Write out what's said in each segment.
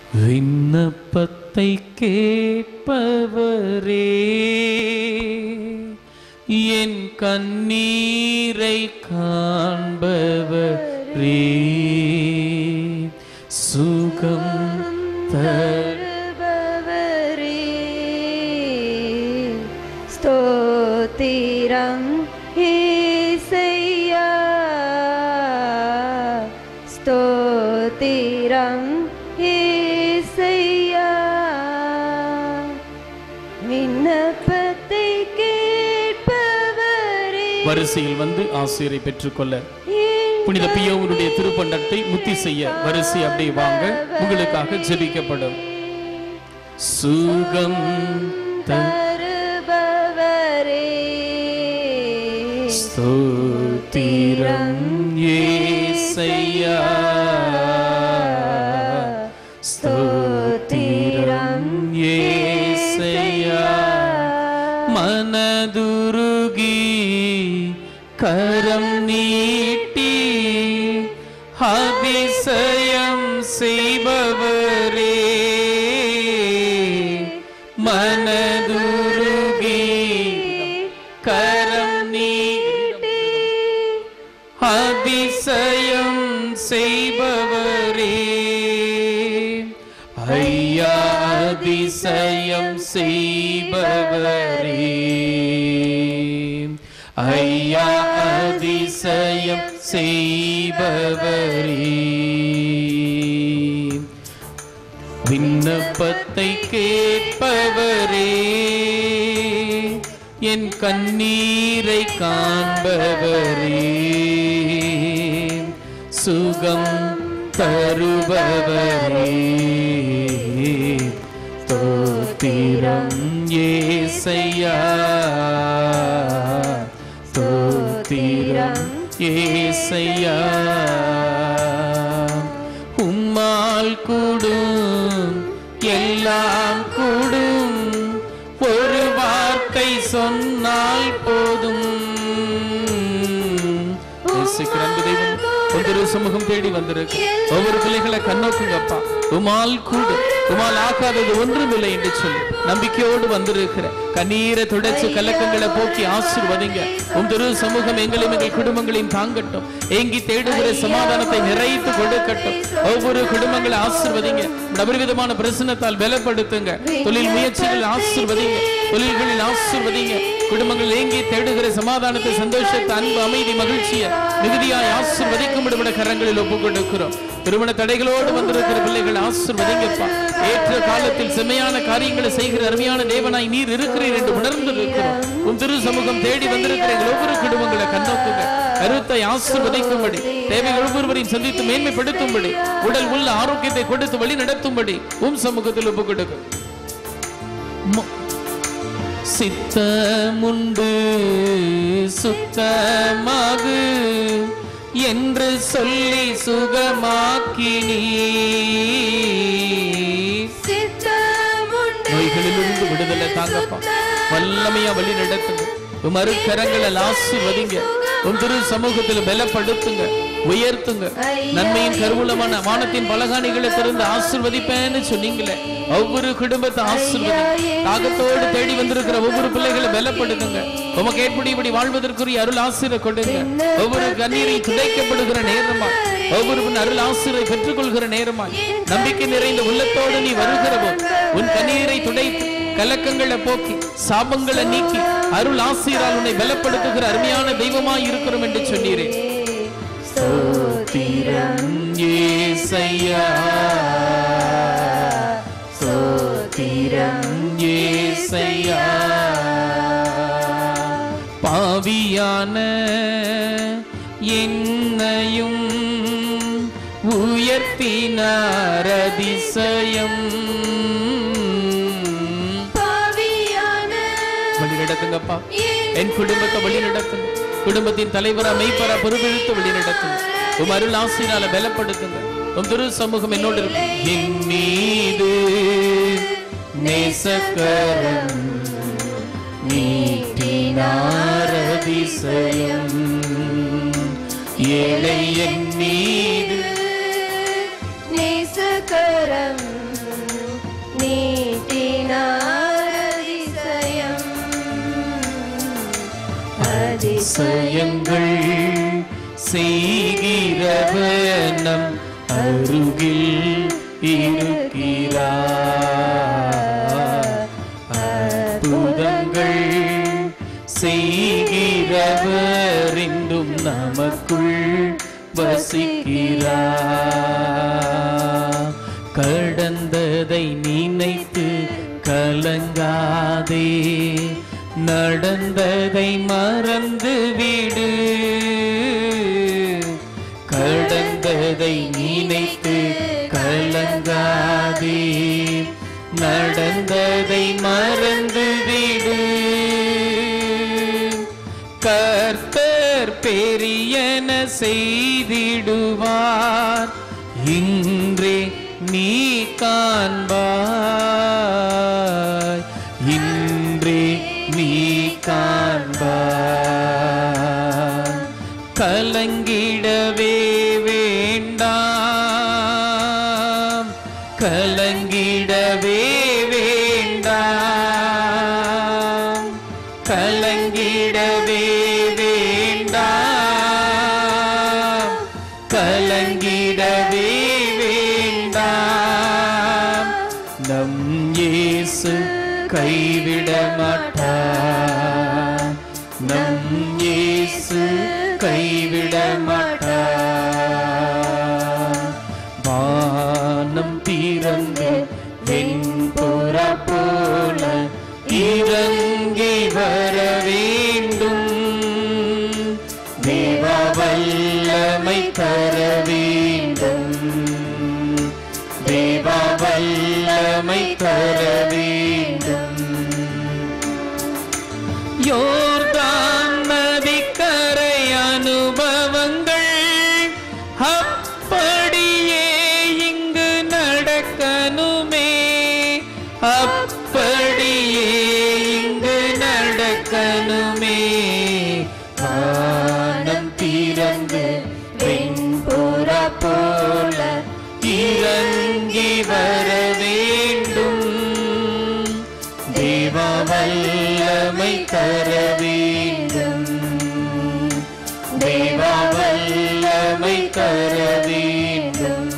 விண்ணப்பத்தை கேட்பவரே என் கண்ணீரை காண்பவரே சுகம் தருபவரே ஸ்தோத்திரம் ஏசையா ஸ்தோத்திரம் ஏசையா விண்ணப்பத்தை கேட்பவரே வரிசையில் வந்து ஆசிரியரை பெற்றுக்கொள்ள புனித பியோவனுடைய திருப்பண்டத்தை முத்தி செய்ய வரிசை அப்படியே வாங்க உங்களுக்காக ஜெபிக்கப்படும் சுகம் தருபவரே ஸ்தோத்திரம் ஏசையா ஸ்தோத்திரம் ஏசையா மனதுருகி கரம் நீட்டி அதிசயம் செய்பவரே மனதுருகி கரம் நீட்டி அதிசயம் செய்பவரே ஐயா அதிசயம் செய்பவரே ஐயா அதிசயம் செய்பவரே விண்ணப்பத்தை கேட்பவரே என் கண்ணீரை காண்பவரே சுகம் தருபவரே தோத்திரம் ஏசையா தோத்திரம் ஏசையா உம்மால் கூடும் எல்லாம் கூடும் ஒரு வார்த்தை சொன்னால் போதும் நேசிக்கிற அன்பு தெய்வம் ஒவ்வொரு சமூகம் தேடி வந்திருக்கு ஒவ்வொரு பிள்ளைகளை கண்ணோக்குங்கப்பா உமால் கூடு உமால் ஆகாதது ஒன்றுமில்லை என்று சொல்லி நம்பிக்கையோடு வந்திருக்கிற கண்ணீரை துடைச்சு கலக்கங்களை போக்கி ஆசீர்வதிங்க உம் திரு சமூகம் எங்களையும் எங்கள் குடும்பங்களையும் தாங்கட்டும் ஏங்கி தேடுகிற சமாதானத்தை நிறைத்து கொடுக்கட்டும் ஒவ்வொரு குடும்பங்களை ஆசீர்வதிங்க அபரிவிதமான பிரசனத்தால் பலப்படுத்துங்க தொழில் முயற்சிகள் ஆசீர்வதிங்க தொழில்களில் ஆசீர்வதிங்க குடும்பங்கள் ஏங்கி தேடுகிற சமாதானத்தை சந்தோஷத்தை அன்பு அமைதி மகிழ்ச்சியை மிகுதியாய் ஆசீர்வதிக்கும் விடுபட கரங்களில் ஒப்புக் கொடுக்கிறோம் திருமண தடைகளோடு வந்திருக்கிற பிள்ளைகள் ஆசீர்வதிங்கப்பா ஏற்ற காலத்தில் செம்மையான காரியங்களை செய்கிற அருமையான தேவனாய் நீர் இருக்கிறீர் என்று உணர்ந்து இருக்கிறோம் உன் திரு சமூகம் தேடி வந்திருக்கிற எங்கள் ஒவ்வொரு குடும்பங்களை கண்ணோக்குங்க கருத்தை ஆசீர்வதிக்கும்படி தேவைகள் ஒவ்வொருவரையும் சந்தித்து மேன்மைப்படுத்தும்படி உடல் உள்ள ஆரோக்கியத்தை கொடுத்து வழி நடத்தும்படி உம் சமூகத்தில் ஒப்புக் கொடுக்கும் ம- சித்தமுண்டு சுத்தமாகு என்று சொல்லி சுகமாக்கினீ சித்தமுண்டு நோய்களிலிருந்து விடுதலை தாங்கப்பா வல்லமையா வழி நடத்துங்க மறு கரங்களை ஆசீர்வதிங்க உன் திரு சமூகத்தில் பலப்படுத்துங்க உயர்த்துங்க நன்மையின் கருவூலமான வானத்தின் பலகாணிகளை திறந்து ஆசீர்வதிப்பேன்னு சொன்னீங்களே ஒவ்வொரு குடும்பத்தை ஆசீர்வதி தாகத்தோடு தேடி வந்திருக்கிற ஒவ்வொரு பிள்ளைகளை பலப்படுத்துங்க உமக்கு ஏற்படிபடி வாழ்வதற்குரிய அருள் ஆசிரியர் கொடுங்க ஒவ்வொரு கண்ணீரை துடைக்கப்படுகிற நேரமா ஒவ்வொரு அருள் ஆசிரியரை பெற்றுக்கொள்கிற நேரமா நம்பிக்கை நிறைந்த உள்ளத்தோடு நீ வருகிறவோ உன் கண்ணீரை துடைத்து கலக்கங்களை போக்கி சாபங்களை நீக்கி அருள் ஆசிரியரால் உன்னை பலப்படுத்துகிற அருமையான தெய்வமாய் இருக்கிறோம் என்று சொன்னீரே ஸ்தோத்திரம் ஏசையா ஸ்தோத்திரம் ஏசையா பாவியான என்னையும் உயர்த்தினார் அதிசயம் பாவியான வழி நடத்துங்கப்பா என் குடும்பத்தை வழி நடத்துங்க குடும்பத்தின் தலைவரா மெய்ப்பரா பொறுப்பெடுத்து வழி நடத்துங்க உம் அருள் ஆசிரால பலப்படுத்துங்க உம் திரு சமூகம் என்னோடு இருக்கு என் மீது நேசக்கரம் நீட்டினார் அதிசயம் ஏழை என் மீது நேசகரம் அதிசயங்கள் செய்கிறவர் நம் அருகில் இருக்கிறார் அற்புதங்கள் செய்கிறவர் இன்றும் நமக்குள் வசிக்கிறார் கடந்ததை நினைத்து கலங்காதே நடந்ததை மறந்து விடு கடந்ததை நினைத்து கலங்காதே நடந்ததை மறந்து விடு கர்த்தர் பெரியன செய்திடுவார் இன்றே நீ காண்பாய் இன்றே நீ காண்பாய் கலங்கிடவே வேண்டாம் கலங்கிடவே வேண்டாம் கலங்கிடவே வேண்டாம் கலங்கிடவே வேண்டாம் நம் இயேசு கைவிட மாட்டார் நம் இயேசு கைவிட மாட்டார் வானம் திறந்து வெண்புற போல இறங்கி வர வேண்டும் தேவ வல்லமை தர வேண்டும் தேவ வல்லமை தர வேண்டும் யோர்தான் நதிக்கரை அனுபவங்கள் அப்படியே இங்கு நடக்கணுமே அப்படியே இங்கு நடக்கணுமே வானம் திறந்து வெண்புற போல இறங்கி வர வேண்டும் தேவ வல்லமை தர வேண்டும் தேவ வல்லமை தர வேண்டும்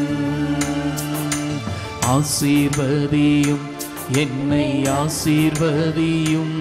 ஆசீர்வதியும் என்னை ஆசீர்வதியும்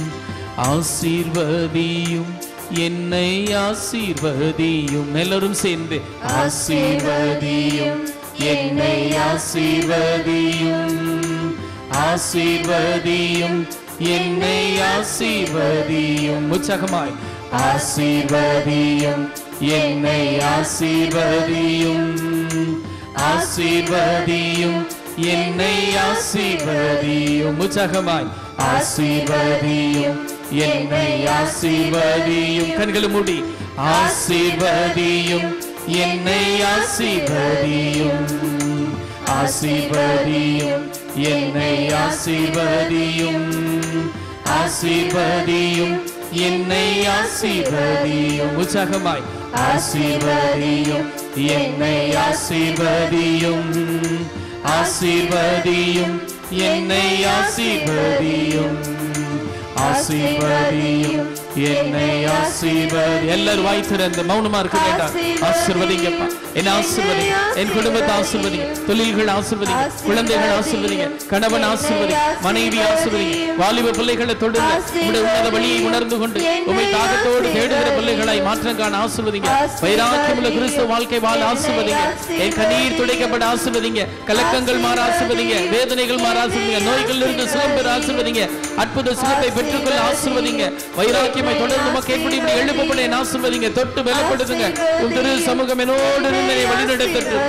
ஆசீர்வதியும் என்னை ஆசீர்வதியும் எல்லாரும் சேர்ந்து ஆசீர்வதியும் என்னை ஆசீர்வதியும் ஆசீர்வதியும் என்னை ஆசீர்வதியும் உற்சாகமாய் ஆசீர்வதியும் என்னை ஆசீர்வதியும் ஆசீர்வதியும் என்னை ஆசீர்வதியும் உற்சாகமாய் ஆசீர்வதியும் என்னை ஆசீர்வதியும் கண்களை மூடி ஆசீர்வதியும் என்னை ஆசீர்வதியும் ஆசீர்வதியும் என்னை ஆசீர்வதியும் ஆசீர்வதியும் என்னை ஆசீர்வதியும் உற்சாகமாய் ஆசீர்வதியும் என்னை ஆசீர்வதியும் ஆசீர்வதியும் என்னை ஆசீர்வதியும் ஆசீர்வதியும் என்னை ஆசீர்வதி எல்லாரும் வாய் திறந்து மௌனமா இருக்க வேண்டாம் ஆசீர்வதிங்கப்பா என்ன ஆசீர்வதிங்க என் குடும்பத்தை ஆசீர்வதிங்க தொழில்கள் ஆசீர்வதிங்க குழந்தைகள் ஆசீர்வதிங்க கணவன் ஆசீர்வதிங்க மனைவி ஆசீர்வதிங்க வாலிப பிள்ளைகளை தொடுங்க உங்களுடைய உன்னத வழியை உணர்ந்து கொண்டு உமை தாகத்தோடு தேடுகிற பிள்ளைகளாய் மாற்றம் காண ஆசீர்வதிங்க வைராக்கியமுள்ள கிறிஸ்துவ வாழ்க்கை வாழ ஆசீர்வதிங்க என் கண்ணீர் துடைக்கப்பட ஆசீர்வதிங்க கலக்கங்கள் மாற ஆசீர்வதிங்க வேதனைகள் மாற ஆசீர்வதிங்க நோய்கள் இருந்து சுகம் பெற ஆசீர்வதிங்க அற்புத சுகத்தை பெற்றுக்கொள்ள ஆசீர்வதிங்க வைராக்கியமை தொடர்ந்து மக்கள் எப்படி இப்படி எழுப்பப்பட என் ஆசீர்வதிங்க தொட்டு பலப்படுத்துங்க உன் திரு சமூகம் என்னோடு இருந்து என்னை வழிநடத்தட்டும்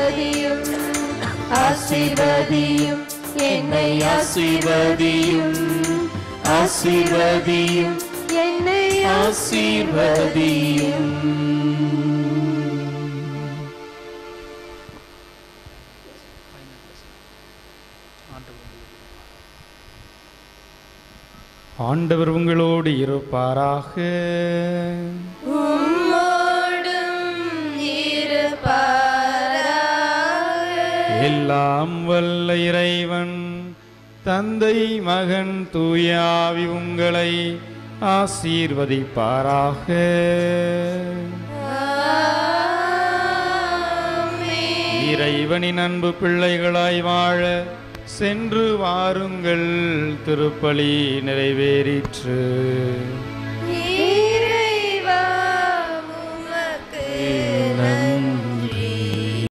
ஆசீர்வதியும் என்னை ஆசீர்வதியும் ஆசீர்வதியும் என்னை ஆசீர்வதியும் ஆண்டவர் உங்களோடு இருப்பாராக உம்மோடும் இருப்பாராக எல்லாம் வல்ல இறைவன் தந்தை மகன் தூயாவி உங்களை ஆசீர்வதிப்பாராக இறைவனின் அன்பு பிள்ளைகளாய் வாழ சென்று வாருங்கள் திருப்பலி நிறைவேறிற்று